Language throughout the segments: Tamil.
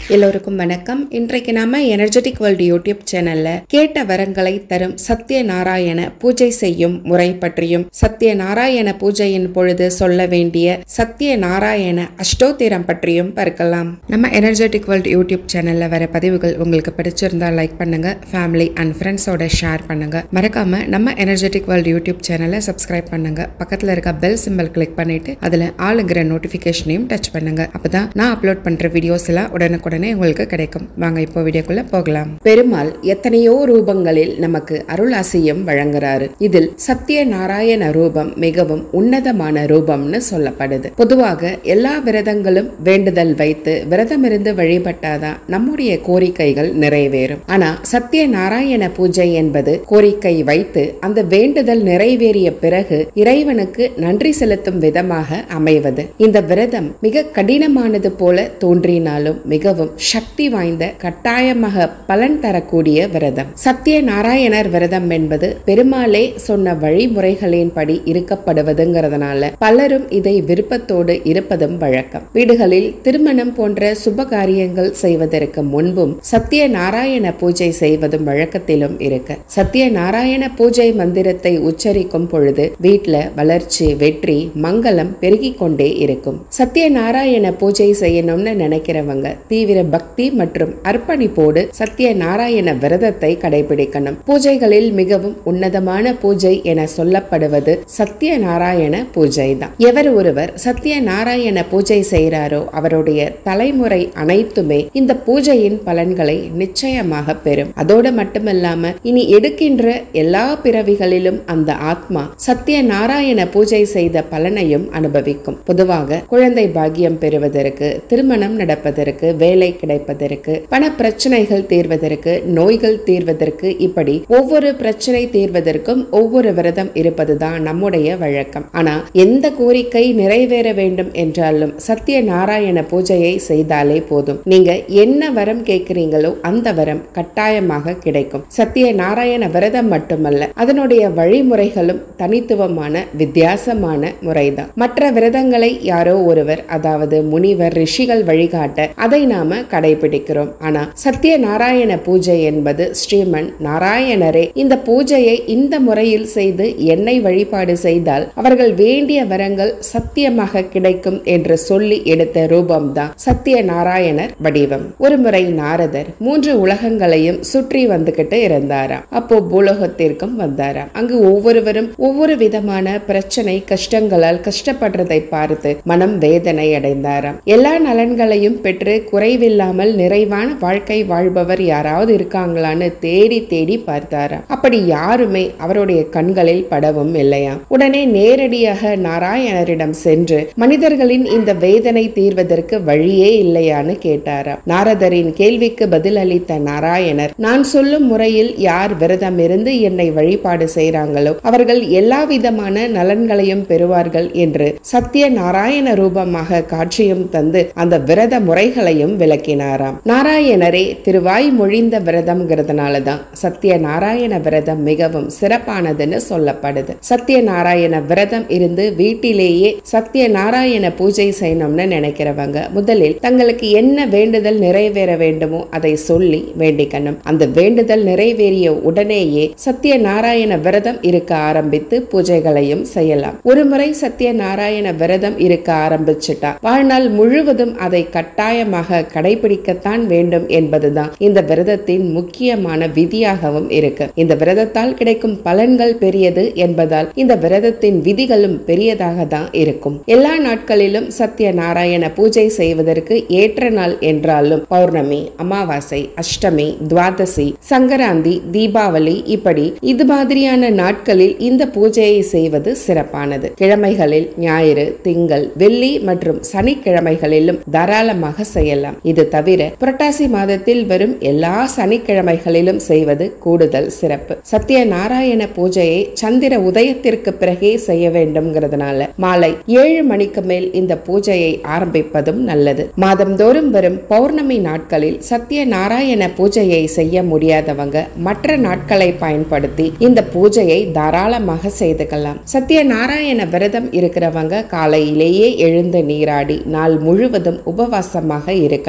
எல்லோருக்கும் வணக்கம் இன்றைக்கு நாம எனர்ஜெட்டிக் வேர்ல்டு யூடியூப் சேனல்ல கேட்ட வரங்களை தரும் சத்ய நாராயண பூஜை செய்யும் முறை பற்றியும் சத்ய நாராயண பூஜையின் பொழுது சொல்ல வேண்டிய சத்ய நாராயண அஷ்டோத்திரம் பற்றியும் பார்க்கலாம் நம்ம எனர்ஜெட்டிக் வேர்ல்டு யூடியூப் சேனல்ல வர பதிவுகள் உங்களுக்கு பிடிச்சிருந்தா லைக் பண்ணுங்க ஃபேமிலி அண்ட் ஃப்ரெண்ட்ஸோட ஷேர் பண்ணுங்க மறக்காம நம்ம எனர்ஜெட்டிக் வேர்ல்டு யூடியூப் சேனலை சப்ஸ்கிரைப் பண்ணுங்க பக்கத்துல இருக்க பெல் சிம்பல் கிளிக் பண்ணிட்டு அதுல ஆளுங்கிற நோட்டிபிகேஷனையும் டச் பண்ணுங்க அப்பதான் நான் அப்லோட் பண்ற வீடியோஸ் எல்லாம் உடனுக்குடனே உங்களுக்கு கிடைக்கும் வாங்க இப்போ வீடியோக்குள்ள போகலாம் பெருமாள் எத்தனையோ ரூபங்களில் நமக்கு அருளாசியும் வழங்குறாரு இதில் சத்திய நாராயண ரூபம் மிகவும் உன்னதமான ரூபம்னு சொல்லப்படுது பொதுவாக எல்லா விரதங்களும் வேண்டுதல் வைத்து விரதமிருந்து வழிபட்டாதான் நம்முடைய கோரிக்கைகள் நிறைவேறும் ஆனா சத்திய நாராயண பூஜை என்பது கோரிக்கை வைத்து அந்த வேண்டுதல் நிறைவேறிய பிறகு இறைவனுக்கு நன்றி செலுத்தும் விதமாக அமைவது இந்த விரதம் மிக கடினமானது போல தோன்றினாலும் மிகவும் சக்தி வாய்ந்த கட்டாயமாக பலன் தரக்கூடிய விரதம் சத்திய நாராயணர் விரதம் என்பது பெருமாளே சொன்ன வழிமுறைகளின்படி இருக்கப்படுவதுங்கிறதுனால பலரும் இதை விருப்பத்தோடு இருப்பதும் வழக்கம் வீடுகளில் திருமணம் போன்ற சுப காரியங்கள் செய்வதற்கு முன்பும் சத்திய நாராயண பூஜை செய்வதும் வழக்கத்திலும் இருக்கு சத்திய நாராயண பூஜை மந்திரத்தை உச்சரிக்கும் பொழுது வீட்ல வளர்ச்சி வெற்றி மங்களம் பெருகிக் கொண்டே இருக்கும் சத்திய நாராயண பூஜை செய்யணும்னு நினைக்கிறவங்க தீவிர பக்தி மற்றும் அர்ப்பணிப்போடு சத்திய நாராயண விரதத்தை கடைபிடிக்கணும் பூஜைகளில் மிகவும் உன்னதமான பூஜை என சொல்லப்படுவது சத்திய நாராயண பூஜை தான் எவர் ஒருவர் சத்திய நாராயண பூஜை செய்கிறாரோ அவருடைய தலைமுறை அனைத்துமே இந்த பூஜையின் பலன்களை நிச்சயமாக பெறும் அதோடு மட்டுமல்லாம இனி எடுக்கின்ற எல்லா பிறவிகளிலும் அந்த ஆத்மா சத்திய நாராயண பூஜை செய்த பலனையும் அனுபவிக்கும் பொதுவாக குழந்தை பாக்கியம் பெறுவதற்கு திருமணம் நடப்பதற்கு வேலை கிடைப்பதற்கு பண பிரச்சனைகள் தீர்வதற்கு நோய்கள் தீர்வதற்கு இப்படி ஒவ்வொரு பிரச்சனை தீர்வதற்கும் ஒவ்வொரு விரதம் இருப்பதுதான் நம்முடைய வழக்கம் ஆனா எந்த கோரிக்கை நிறைவேற வேண்டும் என்றாலும் சத்திய நாராயண பூஜையை செய்தாலே போதும் நீங்க என்ன வரம் கேட்கிறீங்களோ அந்த வரம் கட்டாயமாக கிடைக்கும் சத்திய நாராயண விரதம் மட்டுமல்ல அதனுடைய வழிமுறைகளும் தனித்துவமான வித்தியாசமான முறைதான் மற்ற விரதங்களை யாரோ ஒருவர் அதாவது முனிவர் ரிஷிகள் வழிகாட்ட அதை நாம கடைபிடிக்கிறோம் ஆனா சத்திய நாராயண பூஜை என்பது ஸ்ரீமன் நாராயணரே இந்த பூஜையை இந்த முறையில் செய்து என்னை வழிபாடு செய்தால் அவர்கள் வேண்டிய வரங்கள் சத்தியமாக கிடைக்கும் என்று சொல்லி எடுத்த ரூபம்தான் சத்திய நாராயணர் வடிவம் ஒரு முறை நாரதர் மூன்று உலகங்களையும் சுற்றி வந்துகிட்டு இருந்தாராம் அப்போ பூலோகத்திற்கும் வந்தாராம் அங்கு ஒவ்வொருவரும் ஒவ்வொரு விதமான பிரச்சனை கஷ்டங்களால் கஷ்டப்படுறதை பார்த்து மனம் வேதனை அடைந்தாராம் எல்லா நலன்களையும் பெற்று குறைவில்லாமல் நிறைவான வாழ்க்கை வாழ்பவர் யாராவது இருக்காங்களான்னு தேடி தேடி பார்த்தாராம் அப்படி யாருமே அவருடைய கண்களில் படவும் இல்லையாம் உடனே நேரடியாக நாராயணரிடம் சென்று மனிதர்களின் இந்த வேதனை தீர்வதற்கு வழியே இல்லையான்னு கேட்டாராம் நாரதரின் கேள்விக்கு பதில் அளித்த நாராயணர் நான் சொல்லும் முறையில் யார் விரதம் இருந்து என்னை வழிபாடு செய்றாங்களோ அவர்கள் எல்லா விதமான நலன்களையும் பெறுவார்கள் என்று சத்திய நாராயண ரூபமாக காட்சியும் தந்து அந்த விரத முறைகளையும் விளக்கினாராம் நாராயணரே திருவாய் மொழிந்த விரதம்ங்கிறதுனால தான் சத்திய நாராயண விரதம் மிகவும் சிறப்பானதுன்னு சொல்லப்படுது சத்திய நாராயண விரதம் இருந்து வீட்டிலேயே சத்திய நாராயண பூஜை செய்யணும்னு நினைக்கிறவங்க முதலில் தங்களுக்கு என்ன வேண்டுதல் நிறைவேற வேண்டுமோ அதை சொல்லி வேண்டிக்கணும் அந்த வேண்டுதல் நிறைவேறிய உடனேயே சத்திய நாராயண விரதம் இருக்க ஆரம்பித்து பூஜைகளையும் செய்யலாம் ஒரு முறை சத்திய நாராயண விரதம் இருக்க ஆரம்பிச்சுட்டா வாழ்நாள் முழுவதும் அதை கட்டாயமாக கடைபிடிக்கத்தான் வேண்டும் என்பதுதான் இந்த விரதத்தின் முக்கியமான விதியாகவும் இருக்கு இந்த விரதத்தால் கிடைக்கும் பலன்கள் பெரியது என்பதால் இந்த விரதத்தின் விதிகளும் பெரியதாக தான் இருக்கும் எல்லா நாட்களிலும் சத்திய நாராயண பூஜை செய்வதற்கு ஏற்ற நாள் என்றாலும் பௌர்ணமி அமாவாசை அஷ்டமி துவாதசி சங்கராந்தி தீபாவளி இப்படி இது மாதிரியான நாட்களில் இந்த பூஜையை செய்வது சிறப்பானது கிழமைகளில் ஞாயிறு திங்கள் வெள்ளி மற்றும் சனிக்கிழமைகளிலும் தாராளமாக செய்யலாம் இது தவிர புரட்டாசி மாதத்தில் வரும் எல்லா சனிக்கிழமைகளிலும் செய்வது கூடுதல் சிறப்பு சத்திய நாராயண பூஜையை சந்திர உதயத்திற்கு பிறகே செய்ய வேண்டும்ங்கிறதுனால மாலை ஏழு மணிக்கு மேல் இந்த பூஜையை ஆரம்பிப்பதும் நல்லது மாதந்தோறும் வரும் பௌர்ணமி நாட்களில் சத்திய நாராயண பூஜையை செய்ய முடியாதவங்க மற்ற நாட்களை பயன்படுத்தி இந்த பூஜையை தாராளமாக செய்துக்கலாம் சத்திய நாராயண விரதம் இருக்கிறவங்க காலையிலேயே எழுந்து நீராடி நாள் முழுவதும் உபவாசமாக இருக்கணும்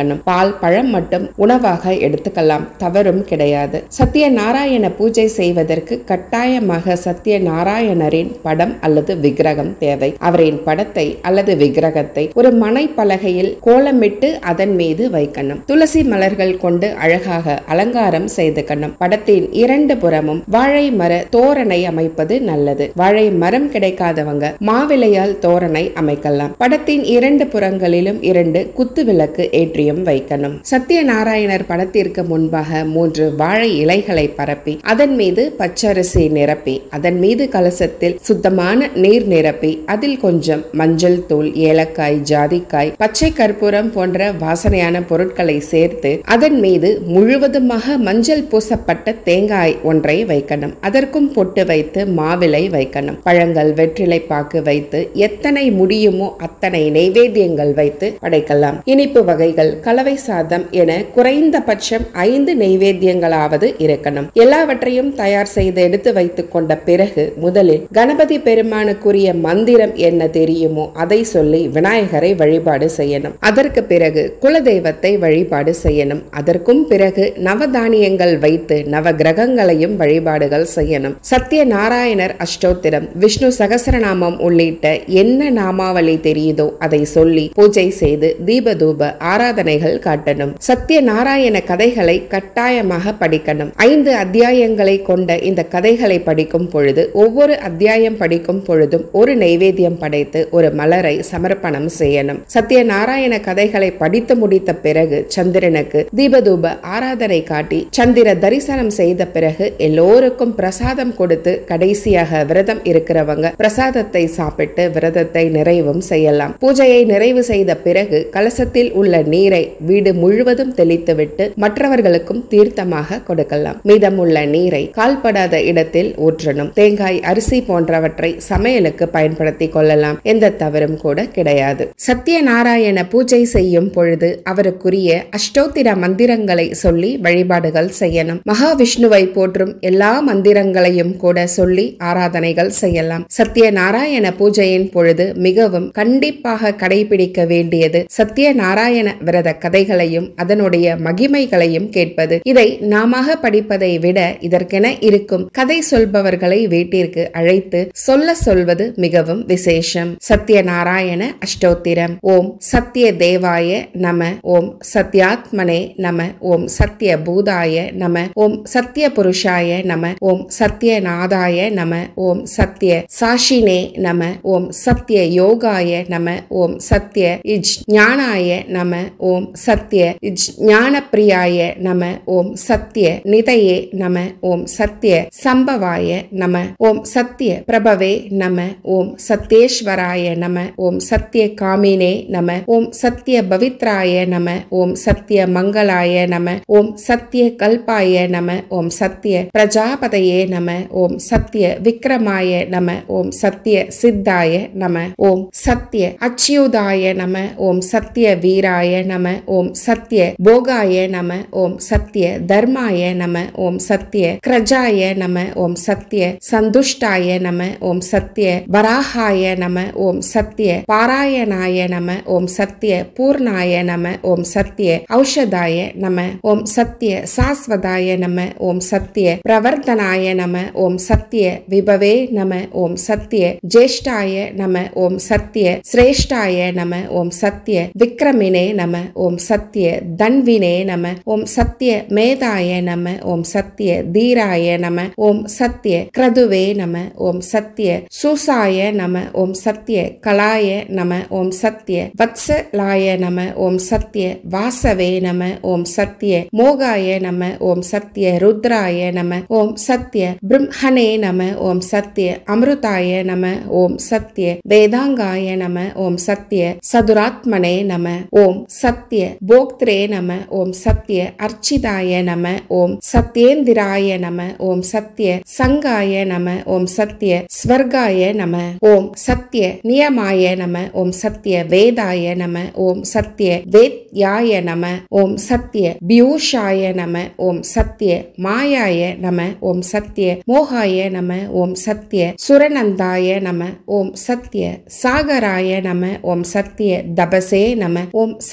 தவிர்க்கணும் பால் பழம் மட்டும் உணவாக எடுத்துக்கலாம் தவறும் கிடையாது சத்யநாராயண பூஜை செய்வதற்கு கட்டாயமாக சத்யநாராயணரின் படம் அல்லது விக்கிரகம் தேவை அவரின் படத்தை அல்லது விக்கிரகத்தை ஒரு மனை பலகையில் கோலமிட்டு அதன் மீது வைக்கணும் துளசி மலர்கள் கொண்டு அழகாக அலங்காரம் செய்துக்கணும் படத்தின் இரண்டு புறமும் வாழை மர தோரணை அமைப்பது நல்லது வாழை மரம் கிடைக்காதவங்க மாவிலையால் தோரணை அமைக்கலாம் படத்தின் இரண்டு புறங்களிலும் இரண்டு குத்து விளக்கு ஏற்றியும் வைக்கணும் சத்யநாராயணர் படத்திற்கு முன்பாக மூன்று வாழை இலைகளை பரப்பி அதன் மீது பச்சரிசி நிரப்பி அதன் மீது கலசத்தில் சுத்தமான நீர் நிரப்பி அதில் கொஞ்சம் மஞ்சள் தூள் ஏலக்காய் ஜாதிக்காய் பச்சை கற்பூரம் போன்ற வாசனையான பொருட்களை சேர்த்து அதன் மீது முழுவதுமாக மஞ்சள் பூசப்பட்ட தேங்காய் ஒன்றை வைக்கணும் அதற்கும் பொட்டு வைத்து மாவிலை வைக்கணும் பழங்கள் வெற்றிலை பாக்கு வைத்து எத்தனை முடியுமோ அத்தனை நெய்வேத்தியங்கள் வைத்து படைக்கலாம் இனிப்பு வகைகள் கலவை சாதம் என குறைந்தபட்சம் ஐந்து நெய்வேத்தியங்களாவது இருக்கணும் எல்லாவற்றையும் தயார் செய்து எடுத்து வைத்துக் கொண்ட பிறகு முதலில் கணபதி பெருமானுக்குரிய மந்திரம் என்ன தெரியுமோ அதை சொல்லி விநாயகரை வழிபாடு செய்யணும் அதற்கு பிறகு குலதெய்வத்தை வழிபாடு செய்யணும் அதற்கும் பிறகு நவதானியங்கள் வைத்து நவ கிரகங்களையும் வழிபாடுகள் செய்யணும் சத்யநாராயணர் அஷ்டோத்திரம் விஷ்ணு சகசரநாமம் உள்ளிட்ட என்ன நாமாவளி தெரியுதோ அதை சொல்லி பூஜை செய்து தீபதூப ஆராதனைகள் காட்டணும் சத்யநாராயண கதைகளை கட்டாயமாக படிக்கணும் ஐந்து அத்தியாயங்களை கொண்ட இந்த கதைகளை படிக்கும் பொழுது ஒவ்வொரு அத்தியாயம் படிக்கும் பொழுதும் ஒரு நைவேத்தியம் படைத்து ஒரு மலரை சமர்ப்பணம் செய்யணும் சத்யநாராயண கதைகளை படித்து முடித்த பிறகு சந்திரனுக்கு தீபதூப ஆராதனை காட்டி சந்திர தரிசனம் செய்த பிறகு எல்லோருக்கும் பிரசாதம் கொடுத்து கடைசியாக விரதம் இருக்கிறவங்க பிரசாதத்தை சாப்பிட்டு விரதத்தை நிறைவும் செய்யலாம் பூஜையை நிறைவு செய்த பிறகு கலசத்தில் உள்ள நீரை வீடு முழுவதும் தெளித்துவிட்டு மற்றவர்களுக்கும் தீர்த்தமாக கொடுக்கலாம் மீதமுள்ள நீரை கால்படாத இடத்தில் ஊற்றணும் தேங்காய் அரிசி போன்றவற்றை சமையலுக்கு பயன்படுத்தி கொள்ளலாம் எந்த தவறும் கூட கிடையாது சத்யநாராயண பூஜை செய்யும் பொழுது அவருக்குரிய அஷ்டோத்திர மந்திரங்களை சொல்லி வழிபாடுகள் செய்யணும் மகாவிஷ்ணுவை போற்றும் எல்லா மந்திரங்களையும் கூட சொல்லி ஆராதனைகள் செய்யலாம் சத்யநாராயண பூஜையின் பொழுது மிகவும் கண்டிப்பாக கடைபிடிக்க வேண்டியது சத்யநாராயண விரத கதைகளையும் அதனுடைய மகிமைகளையும் கேட்பது இதை நாம படிப்பதை விட இதற்கென இருக்கும் கதை சொல்பவர்களை வீட்டிற்கு அழைத்து சொல்ல சொல்வது மிகவும் விசேஷம் சத்யநாராயண அஷ்டோத்திரம் ஓம் சத்ய தேவாய நம ஓம் சத்யாத்மனே நம ஓம் சத்ய பூதாய நம ஓம் சத்ய புருஷாய நம ஓம் சத்யநாதாய நம ஓம் சத்ய சாஷினே நம ஓம் சத்ய யோகாய நம ஓம் சத்ய இஜ் ஞானாய நம ஓம் சத்ய இஜ் ஞானப்பிரியாய நம ஓம் சத்ய நிதையே நம ஓம் சத்ய சம்பவாய நம ஓம் சத்ய பிரபவே நம ஓம் சத்யேஸ்வராய நம ஓம் சத்ய காமினே நம ஓம் சத்ய பவித்ராய நம ஓம் சத்ய மங்களாய நம ஓம் சத்ய கல்பாய நம ஓம் சத்ய பிரஜாபதையே நம ஓம் சத்ய விக்ரமாய நம ஓம் சத்ய சித்தாய நம ஓம் சத்ய அச்யுதாய நம ஓம் சத்ய வீராய நம ஓம் சத்ய போகாய நம ஓம் சத்ய தர்மாய நம ஓம் சத்ய கிரஜாய நம ஓம் சத்ய சந்துஷ்டாய நம ஓம் சத்ய வராகாய நம ஓம் சத்ய பாராயணாய நம ஓம் சத்ய பூர்ணாய நம ஓம் சத்ய ஔஷதாய நம ஓம் சத்ய சாஸ்வதாய நம ஓம் சத்ய பிரவர்த்தனாய நம ஓம் சத்ய விபவே நம ஓம் சத்ய ஜேஷ்டாய நம ஓம் சத்ய சிரேஷ்டாய நம ஓம் சத்ய விக்ரமினே நம ஓம் சத்ய தன்வினே நம ஓம் சத்ய மேதாய நம ஓம் சத்ய தீராய நம ஓம் சத்ய கிரதுவே நம ஓம் சத்ய சூசாய நம ஓம் சத்ய கலாய நம ஓம் சத்ய வத்சலாய நம ஓம் சத்ய வாசவே நம ஓம் சத்ய மோகாய நம ஓம் சத்ய ருத்ராய நம ஓம் சத்ய பிரம்மணே நம ஓம் சத்ய அமிர்தாய நம ஓம் சத்ய வேதாங்காய நம ஓம் சத்ய சதுராத்மனே நம ஓம் சத்ய போக்திரே நம ஓம் சத்ய அர்ச்சிதாய நம ஓம் சத்யேந்திராய நம ஓம் சத்ய சங்காய நம ஓம் சத்ய ஸ்வர்காய நம ஓம் சத்ய நியமாய நம ஓம் சத்ய வேதாய நம ஓம் சத்ய வேத்யாய நம ஓம் சத்ய பியூஷாய நம ஓம் சத்ய மாயாய நம ஓம் சத்ய மோகாய நம ஓம் சத்ய சுரநந்தாய நம ஓம் சத்ய சாகராய நம ஓம் சத்ய தபசே நம ஓம் சத்ய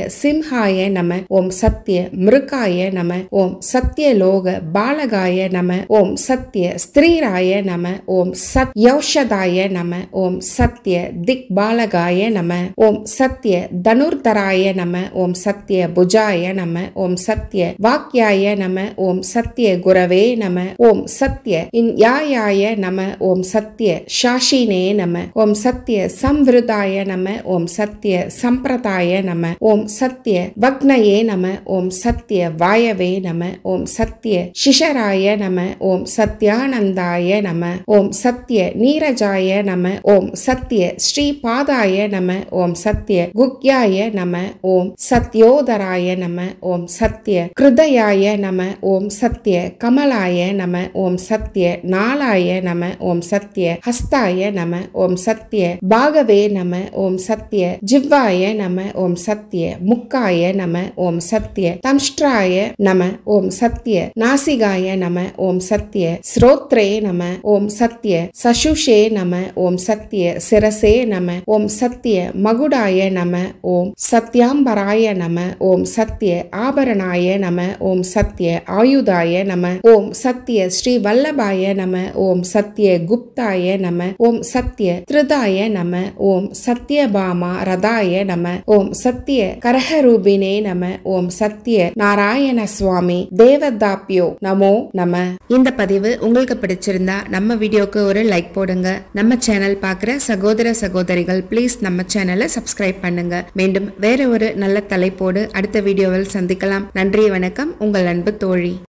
சிம்ஹாய நம ஓம் சத்ய மிருகாய நம ஓம் சத்ய லோக பாலகாய நம ஓம் சத்ய ஸ்திரீராய நம ஓம் சத் யௌஷதாய நம ஓம் சத்ய திக் பாலகாய நம ஓம் சத்ய தனுர்தராய நம ஓம் சத்ய புஜாய நம ஓம் சத்ய வாக்யாய நம ஓம் சத்ய குரவே நம ஓம் சத்ய இன்யாயாய நம ஓம் சத்ய ஷாஷினே நம ஓம் சத்ய சம்விருதாய நம ஓம் சத்ய சம்பிரதாய நம ஓம் சத்ய வக்னயே நம ஓம் சத்ய வாயவே நம ஓம் சத்ய சிஷராய நம ஓம் சத்யானந்தாய நம ஓம் சத்ய நீரஜாய நம ஓம் சத்ய ஸ்ரீபாதாய நம ஓம் சத்ய குக்யாய நம ஓம் சத்யோதராய நம ஓம் சத்ய கிருதயாய நம ஓம் சத்ய கமலாய நம ஓம் சத்ய நாளாய நம ஓம் சத்ய ஹஸ்தாய நம ஓம் சத்ய பாகவே நம ஓம் சத்ய ஜிவ்வாய நம ஓம் சத்ய முக்காய நம ஓம் சத்ய தம்ஷ்ட்ராய நம ஓம் சத்ய நாசிகாய நம ஓம் சத்ய ஸ்ரோத்ரே நம ஓம் சத்ய சசுஷே நம ஓம் சத்ய சிரசே நம ஓம் சத்ய மகுடாய நம ஓம் சத்யாம்பராய நம ஓம் சத்ய ஆபரணாய நம ஓம் சத்ய ஆயுதாய நம ஓம் சத்ய ஸ்ரீ வல்லபாய நம ஓம் சத்ய குப்தாய நம ஓம் சத்ய திருதாய நம ஓம் சத்யபாமா ரதாய நம ஓம் சத்ய கரஹரூபினே நம ஓம் சத்ய நாராயண சுவாமி தேவதாப்யோ நமோ நம இந்த பதிவு உங்களுக்கு பிடிச்சிருந்தா நம்ம வீடியோக்கு ஒரு லைக் போடுங்க நம்ம சேனல் பார்க்குற சகோதர சகோதரிகள் ப்ளீஸ் நம்ம சேனலை சப்ஸ்கிரைப் பண்ணுங்க மீண்டும் வேற ஒரு நல்ல தலைப்போடு அடுத்த வீடியோவில் சந்திக்கலாம் நன்றி வணக்கம் உங்கள் அன்பு தோழி